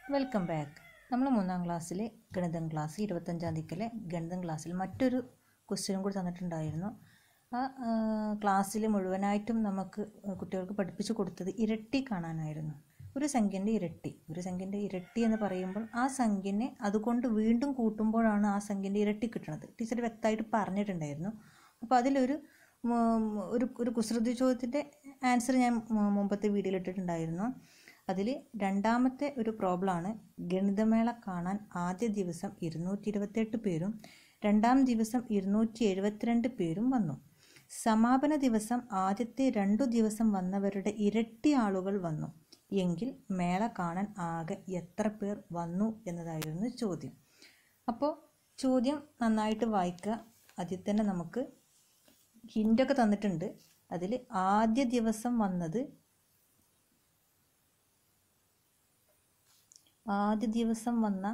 Welcome back നമ്മൾ മൂന്നാം ക്ലാസ്സിൽ ഗണിതം ക്ലാസ് ഇരുപത്തഞ്ചാം തീയതിക്കലെ ഗണിതം ക്ലാസ്സിൽ മറ്റൊരു ക്വസ്റ്റ്യനും കൂടി തന്നിട്ടുണ്ടായിരുന്നു ആ ക്ലാസ്സിൽ മുഴുവനായിട്ടും നമുക്ക് കുട്ടികൾക്ക് പഠിപ്പിച്ചു കൊടുത്തത് ഇരട്ടി കാണാനായിരുന്നു ഒരു സംഖ്യൻ്റെ ഇരട്ടി ഒരു സംഖ്യൻ്റെ ഇരട്ടി എന്ന് പറയുമ്പോൾ ആ സംഖ്യനെ അതുകൊണ്ട് വീണ്ടും കൂട്ടുമ്പോഴാണ് ആ സംഖ്യൻ്റെ ഇരട്ടി കിട്ടുന്നത് ടീച്ചർ വ്യക്തമായിട്ട് പറഞ്ഞിട്ടുണ്ടായിരുന്നു അപ്പോൾ അതിലൊരു ഉം, ഒരു ഒരു കുസൃതി ചോദ്യത്തിൻ്റെ ആൻസർ ഞാൻ മു- മുമ്പത്തെ വീഡിയോയിൽ ഇട്ടിട്ടുണ്ടായിരുന്നു അതിൽ രണ്ടാമത്തെ ഒരു പ്രോബ്ലമാണ് ഗണിതമേള കാണാൻ ആദ്യ ദിവസം ഇരുന്നൂറ്റി ഇരുപത്തെട്ട് പേരും രണ്ടാം ദിവസം ഇരുന്നൂറ്റി എഴുപത്തിരണ്ട് പേരും വന്നു സമാപന ദിവസം ആദ്യത്തെ രണ്ടു ദിവസം വന്നവരുടെ ഇരട്ടി ആളുകൾ വന്നു എങ്കിൽ മേള കാണാൻ ആകെ എത്ര പേർ വന്നു എന്നതായിരുന്നു ചോദ്യം അപ്പോൾ ചോദ്യം നന്നായിട്ട് വായിക്കുക അതിൽ തന്നെ നമുക്ക് ഹിൻ്റൊക്കെ തന്നിട്ടുണ്ട് അതിൽ ആദ്യ ദിവസം വന്നത് ആദ്യ ദിവസം വന്ന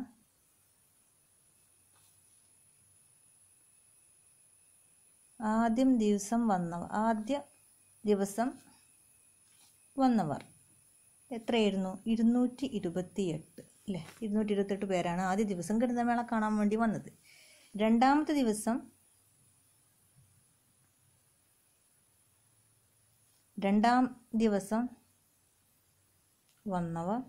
ആദ്യം ദിവസം വന്നവർ ആദ്യ ദിവസം വന്നവർ എത്രയായിരുന്നു ഇരുന്നൂറ്റി ഇരുപത്തി എട്ട് അല്ലേ ഇരുന്നൂറ്റി ഇരുപത്തെട്ട് പേരാണ് ആദ്യ ദിവസം ഗണിതമേള കാണാൻ വേണ്ടി വന്നത് രണ്ടാമത്തെ ദിവസം രണ്ടാം ദിവസം വന്നവർ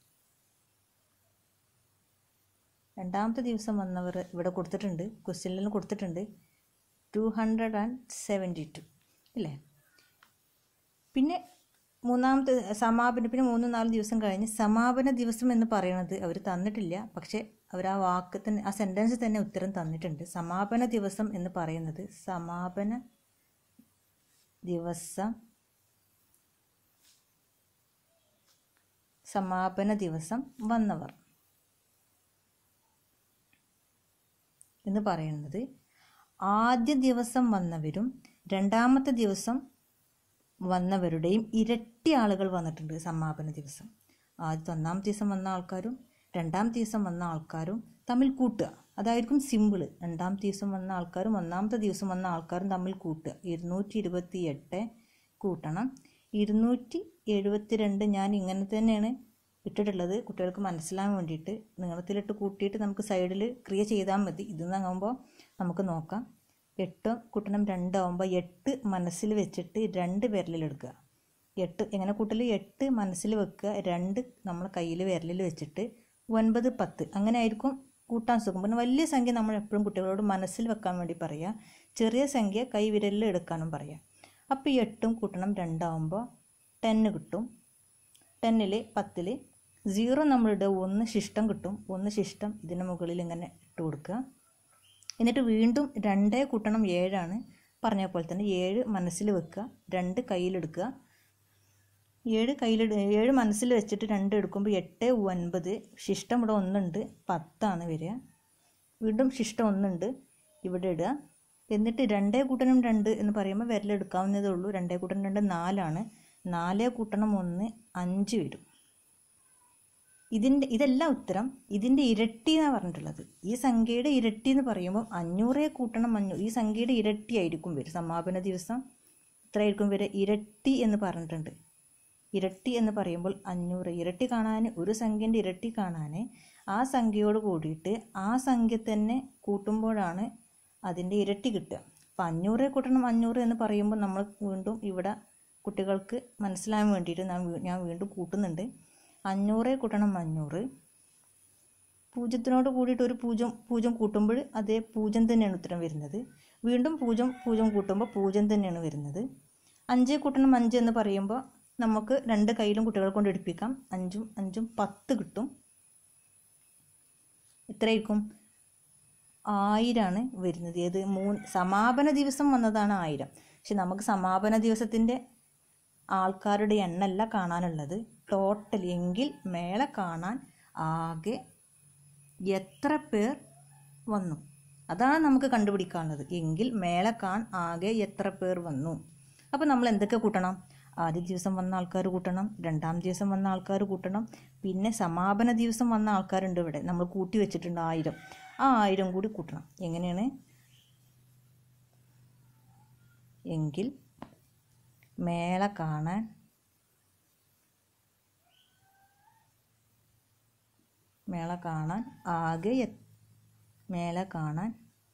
രണ്ടാമത്തെ ദിവസം വന്നവർ ഇവിടെ കൊടുത്തിട്ടുണ്ട് ക്വസ്റ്റ്യനിൽ കൊടുത്തിട്ടുണ്ട് two hundred and seventy two ഇല്ലേ പിന്നെ മൂന്നാമത്തെ സമാപന പിന്നെ മൂന്ന് നാല് ദിവസം കഴിഞ്ഞ് സമാപന ദിവസം എന്ന് പറയുന്നത് അവർ തന്നിട്ടില്ല പക്ഷേ അവർ ആ വാക്ക് തന്നെ ആ സെൻറ്റൻസ് തന്നെ ഉത്തരം തന്നിട്ടുണ്ട് സമാപന ദിവസം എന്ന് പറയുന്നത് സമാപന ദിവസം സമാപന ദിവസം വന്നവർ എന്ന് പറയുന്നത് ആദ്യ ദിവസം വന്നവരും രണ്ടാമത്തെ ദിവസം വന്നവരുടെയും ഇരട്ടി ആളുകൾ വന്നിട്ടുണ്ട് സമാപന ദിവസം ആദ്യത്തെ ഒന്നാമത്തെ ദിവസം വന്ന ആൾക്കാരും രണ്ടാമത്തെ ദിവസം വന്ന ആൾക്കാരും തമ്മിൽ കൂട്ടുക അതായിരിക്കും സിമ്പിൾ രണ്ടാമത്തെ ദിവസം വന്ന ആൾക്കാരും ഒന്നാമത്തെ ദിവസം വന്ന ആൾക്കാരും തമ്മിൽ കൂട്ടുക ഇരുന്നൂറ്റി ഇരുപത്തി എട്ട് കൂട്ടണം ഇരുന്നൂറ്റി എഴുപത്തി രണ്ട് ഞാൻ ഇങ്ങനെ തന്നെയാണ് ഇട്ടിട്ടുള്ളത് കുട്ടികൾക്ക് മനസ്സിലാകാൻ വേണ്ടിയിട്ട് നീളത്തിലിട്ട് കൂട്ടിയിട്ട് നമുക്ക് സൈഡിൽ ക്രിയ ചെയ്താൽ മതി ഇത് നിന്നാകുമ്പോൾ നമുക്ക് നോക്കാം എട്ട് കൂട്ടണം രണ്ടാവുമ്പോൾ എട്ട് മനസ്സിൽ വെച്ചിട്ട് രണ്ട് വിരലിലെടുക്കുക എട്ട് എങ്ങനെ കൂട്ടൽ എട്ട് മനസ്സിൽ വെക്കുക രണ്ട് നമ്മൾ കയ്യിൽ വിരലിൽ വെച്ചിട്ട് ഒൻപത് പത്ത് അങ്ങനെ ആയിരിക്കും കൂട്ടാൻ സുഖം പിന്നെ വലിയ സംഖ്യ നമ്മൾ എപ്പോഴും കുട്ടികളോട് മനസ്സിൽ വെക്കാൻ വേണ്ടി പറയുക ചെറിയ സംഖ്യ കൈ വിരലിൽ എടുക്കാനും പറയുക അപ്പോൾ ഈ എട്ടും കൂട്ടണം രണ്ടാവുമ്പോൾ ടെന്ന് കിട്ടും ടെന്നിൽ പത്തിൽ സീറോ നമ്മളുടെ ഒന്ന് ശിഷ്ടം കിട്ടും ഒന്ന് ശിഷ്ടം ഇതിന് മുകളിൽ ഇങ്ങനെ ഇട്ട് കൊടുക്കുക എന്നിട്ട് വീണ്ടും രണ്ടേ കൂട്ടണം ഏഴാണ് പറഞ്ഞ പോലെ തന്നെ ഏഴ് മനസ്സിൽ വെക്കുക രണ്ട് കയ്യിലെടുക്കുക ഏഴ് കയ്യിൽ ഏഴ് മനസ്സിൽ വെച്ചിട്ട് രണ്ട് എടുക്കുമ്പോൾ എട്ട് ഒൻപത് ശിഷ്ടം ഇവിടെ ഒന്നുണ്ട് പത്താണ് വരിക വീണ്ടും ശിഷ്ടം ഒന്നുണ്ട് ഇവിടെ ഇടുക എന്നിട്ട് രണ്ടേ കൂട്ടണം രണ്ട് എന്ന് പറയുമ്പോൾ വിരലെടുക്കാവുന്നതേ ഉള്ളൂ രണ്ടേ കൂട്ടണം രണ്ട് നാലാണ് നാലേ കൂട്ടണം ഒന്ന് അഞ്ച് വരും ഇതിൻ്റെ ഇതെല്ലാം ഉത്തരം ഇതിൻ്റെ ഇരട്ടി എന്നാണ് പറഞ്ഞിട്ടുള്ളത് ഈ സംഖ്യയുടെ ഇരട്ടി എന്ന് പറയുമ്പോൾ അഞ്ഞൂറേ കൂട്ടണം അഞ്ഞൂറ് ഈ സംഖ്യയുടെ ഇരട്ടി ആയിരിക്കും വരും സമാപന ദിവസം ഇത്രയായിരിക്കും വരെ ഇരട്ടി എന്ന് പറഞ്ഞിട്ടുണ്ട് ഇരട്ടി എന്ന് പറയുമ്പോൾ അഞ്ഞൂറ് ഇരട്ടി കാണാൻ ഒരു സംഖ്യൻ്റെ ഇരട്ടി കാണാൻ ആ സംഖ്യയോട് കൂടിയിട്ട് ആ സംഖ്യ തന്നെ കൂട്ടുമ്പോഴാണ് അതിൻ്റെ ഇരട്ടി കിട്ടുക അപ്പം അഞ്ഞൂറേ കൂട്ടണം അഞ്ഞൂറ് എന്ന് പറയുമ്പോൾ നമ്മൾ വീണ്ടും ഇവിടെ കുട്ടികൾക്ക് മനസ്സിലാകാൻ വേണ്ടിയിട്ട് ഞാൻ വീ- ഞാൻ വീണ്ടും കൂട്ടുന്നുണ്ട് അഞ്ഞൂറേ കൂട്ടണം അഞ്ഞൂറ് പൂജ്യത്തിനോട് കൂടിയിട്ട് ഒരു പൂജ്യം പൂജ്യം കൂട്ടുമ്പോൾ അതേ പൂജ്യം തന്നെയാണ് ഉത്തരം വരുന്നത് വീണ്ടും പൂജ്യം പൂജ്യം കൂട്ടുമ്പോൾ പൂജ്യം തന്നെയാണ് വരുന്നത് അഞ്ചേ കൂട്ടണം അഞ്ച് എന്ന് പറയുമ്പോൾ നമുക്ക് രണ്ട് കയ്യിലും കുട്ടികളെ കൊണ്ട് എടുപ്പിക്കാം അഞ്ചും അഞ്ചും പത്ത് കിട്ടും എത്രയായിരിക്കും ആയിരമാണ് വരുന്നത് ഏത് മൂന്ന് സമാപന ദിവസം വന്നതാണ് ആയിരം പക്ഷെ നമുക്ക് സമാപന ദിവസത്തിൻ്റെ ആൾക്കാരുടെ എണ്ണല്ല കാണാനുള്ളത് ടോട്ടൽ എങ്കിൽ മേള കാണാൻ ആകെ എത്ര പേർ വന്നു അതാണ് നമുക്ക് കണ്ടുപിടിക്കാനുള്ളത് എങ്കിൽ മേള കാൺ ആകെ എത്ര പേർ വന്നു അപ്പോൾ നമ്മൾ എന്തൊക്കെ കൂട്ടണം ആദ്യ ദിവസം വന്ന ആൾക്കാർ കൂട്ടണം രണ്ടാം ദിവസം വന്ന ആൾക്കാർ കൂട്ടണം പിന്നെ സമാപന ദിവസം വന്ന ആൾക്കാരുണ്ട് ഇവിടെ നമ്മൾ കൂട്ടി വെച്ചിട്ടുണ്ട് ആയിരം ആ ആയിരം കൂടി കൂട്ടണം എങ്ങനെയാണ് എങ്കിൽ മേള കാണാൻ മേള കാണാൻ ആകെ എ- മേള കാണാൻ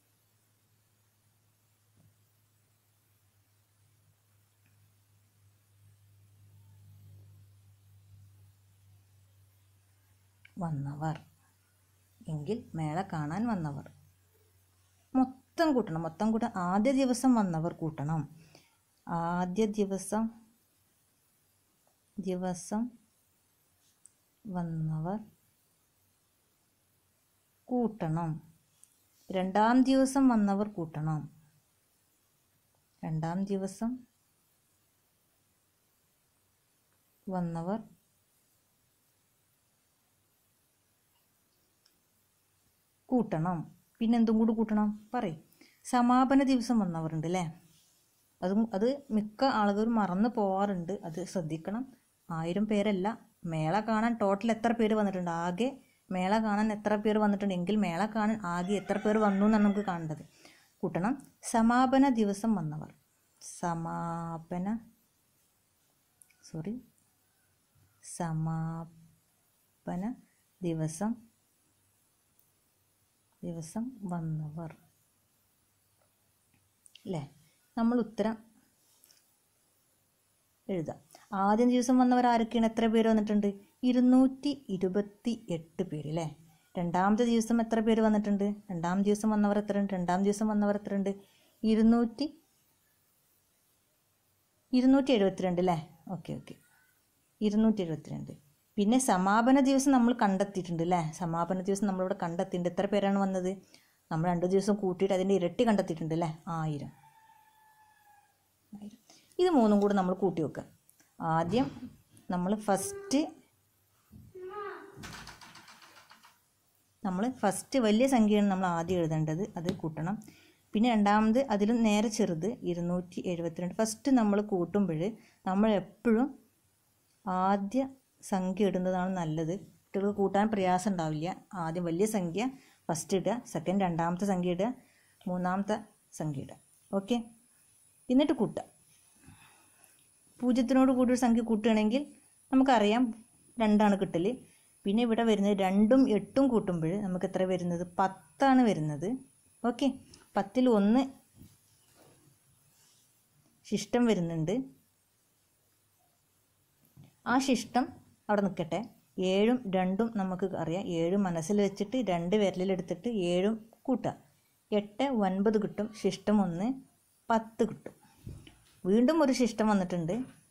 വന്നവർ എങ്കിൽ മേള കാണാൻ വന്നവർ മൊത്തം കൂട്ടണം മൊത്തം കൂട്ട ആദ്യ ദിവസം വന്നവർ കൂട്ടണം ആദ്യ ദിവസം ദിവസം വന്നവർ കൂട്ടണം രണ്ടാം ദിവസം വന്നവർ കൂട്ടണം രണ്ടാം ദിവസം വന്നവർ കൂട്ടണം പിന്നെ എന്തും കൂടി കൂട്ടണം പറയും സമാപന ദിവസം വന്നവരുണ്ട് അല്ലേ അതും അത് മിക്ക ആളുകളും മറന്നു പോവാറുണ്ട് അത് ശ്രദ്ധിക്കണം ആയിരം പേരല്ല മേള കാണാൻ ടോട്ടൽ എത്ര പേര് വന്നിട്ടുണ്ട് ആകെ മേള കാണാൻ എത്ര പേര് വന്നിട്ടുണ്ട് എങ്കിൽ മേള കാണാൻ ആകെ എത്ര പേർ വന്നു എന്നാണ് നമുക്ക് കാണേണ്ടത് കൂട്ടണം സമാപന ദിവസം വന്നവർ സമാപന സോറി സമാപന ദിവസം ദിവസം വന്നവർ അല്ലേ നമ്മൾ ഉത്തരം എഴുതാം ആദ്യം ദിവസം വന്നവർ ആരൊക്കെയാണ് എത്ര പേര് വന്നിട്ടുണ്ട് ഇരുന്നൂറ്റി ഇരുപത്തി എട്ട് പേര് അല്ലേ രണ്ടാമത്തെ ദിവസം എത്ര പേര് വന്നിട്ടുണ്ട് രണ്ടാം ദിവസം വന്നവർ എത്ര ഉണ്ട് രണ്ടാം ദിവസം വന്നവർ എത്ര ഉണ്ട് ഇരുന്നൂറ്റി ഇരുന്നൂറ്റി എഴുപത്തിരണ്ട് അല്ലേ ഓക്കെ ഓക്കെ ഇരുന്നൂറ്റി എഴുപത്തിരണ്ട് പിന്നെ സമാപന ദിവസം നമ്മൾ കണ്ടെത്തിയിട്ടുണ്ട് അല്ലേ സമാപന ദിവസം നമ്മളിവിടെ കണ്ടെത്തിയിട്ടുണ്ട് എത്ര പേരാണ് വന്നത് നമ്മൾ രണ്ട് ദിവസം കൂട്ടിയിട്ട് അതിൻ്റെ ഇരട്ടി കണ്ടെത്തിയിട്ടുണ്ട് അല്ലേ ആയിരം ആയിരം. ഇത് മൂന്നും കൂടി നമ്മൾ കൂട്ടി വെക്കുക ആദ്യം നമ്മൾ ഫസ്റ്റ് നമ്മൾ ഫസ്റ്റ് വലിയ സംഖ്യയാണ് നമ്മൾ ആദ്യം എഴുതേണ്ടത് അത് കൂട്ടണം പിന്നെ രണ്ടാമത് അതിലും നേരെ ചെറുത് ഇരുന്നൂറ്റി എഴുപത്തിരണ്ട് ഫസ്റ്റ് നമ്മൾ കൂട്ടുമ്പോൾ നമ്മൾ എപ്പോഴും ആദ്യ സംഖ്യ ഇടുന്നതാണ് നല്ലത് കുട്ടികൾക്ക് കൂട്ടാൻ പ്രയാസം ഉണ്ടാവില്ല ആദ്യം വലിയ സംഖ്യ ഫസ്റ്റ് ഇടുക സെക്കൻഡ് രണ്ടാമത്തെ സംഖ്യ ഇടുക മൂന്നാമത്തെ സംഖ്യ ഇടുക ഓക്കെ എന്നിട്ട് കൂട്ടുക പൂജ്യത്തിനോട് കൂടി ഒരു സംഖ്യ കൂട്ടുകയാണെങ്കിൽ നമുക്കറിയാം രണ്ടാണ് കിട്ടൽ പിന്നെ ഇവിടെ വരുന്നത് രണ്ടും എട്ടും കൂട്ടുമ്പോൾ നമുക്ക് എത്ര വരുന്നത് പത്താണ് വരുന്നത് ഓക്കെ പത്തിൽ ഒന്ന് ശിഷ്ടം വരുന്നുണ്ട് ആ ശിഷ്ടം അവിടെ നിൽക്കട്ടെ ഏഴും രണ്ടും നമുക്ക് അറിയാം ഏഴും മനസ്സിൽ വെച്ചിട്ട് രണ്ട് വിരലിലെടുത്തിട്ട് ഏഴും കൂട്ടുക എട്ട് ഒൻപത് കിട്ടും ശിഷ്ടം ഒന്ന് പത്ത് കിട്ടും വീണ്ടും ഒരു ശിഷ്ടം വന്നിട്ടുണ്ട്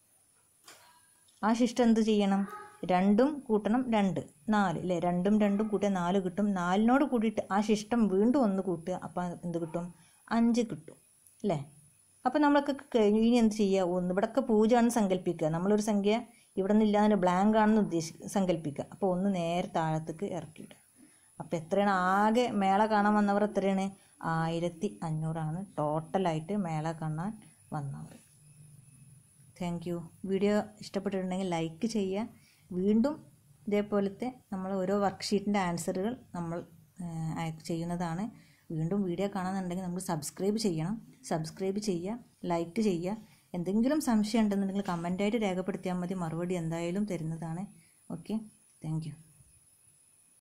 ആ ശിഷ്ടം എന്ത് ചെയ്യണം രണ്ടും കൂട്ടണം രണ്ട് നാല് അല്ലേ രണ്ടും രണ്ടും കൂട്ടിയാൽ നാല് കിട്ടും നാലിനോട് കൂടിയിട്ട് ആ ശിഷ്ടം വീണ്ടും ഒന്ന് കൂട്ടുക അപ്പം എന്ത് കിട്ടും അഞ്ച് കിട്ടും അല്ലേ അപ്പം നമ്മളൊക്കെ കഴിഞ്ഞു ഇനി എന്ത് ചെയ്യുക ഒന്ന് ഇവിടെയൊക്കെ പൂജയാണെന്ന് സങ്കല്പിക്കുക നമ്മളൊരു സംഖ്യ ഇവിടെ നിന്ന് ഇല്ലാതെ ബ്ലാങ്ക് ആണെന്ന് ഉദ്ദേശി സങ്കല്പിക്കുക അപ്പോൾ ഒന്ന് നേരെ താഴത്തേക്ക് ഇറക്കിയിടുക അപ്പോൾ എത്രയാണ് ആകെ മേള കാണാൻ വന്നവർ എത്രയാണ് ആയിരത്തി അഞ്ഞൂറാണ് ടോട്ടലായിട്ട് മേള കാണാൻ വന്നവർ താങ്ക് യു വീഡിയോ ഇഷ്ടപ്പെട്ടിട്ടുണ്ടെങ്കിൽ ലൈക്ക് ചെയ്യുക വീണ്ടും ഇതേപോലത്തെ നമ്മൾ ഓരോ വർക്ക്ഷീറ്റിൻ്റെ ആൻസറുകൾ നമ്മൾ ആ, അയക്ക് ചെയ്യുന്നതാണ് വീണ്ടും വീഡിയോ കാണാനുണ്ടെങ്കിൽ നമ്മൾ സബ്സ്ക്രൈബ് ചെയ്യണം സബ്സ്ക്രൈബ് ചെയ്യുക ലൈക്ക് ചെയ്യുക എന്തെങ്കിലും സംശയം ഉണ്ടെന്നുണ്ടെങ്കിൽ കമൻറ്റായിട്ട് രേഖപ്പെടുത്തിയാൽ മതി മറുപടി എന്തായാലും തരുന്നതാണ് ഓക്കെ താങ്ക് യു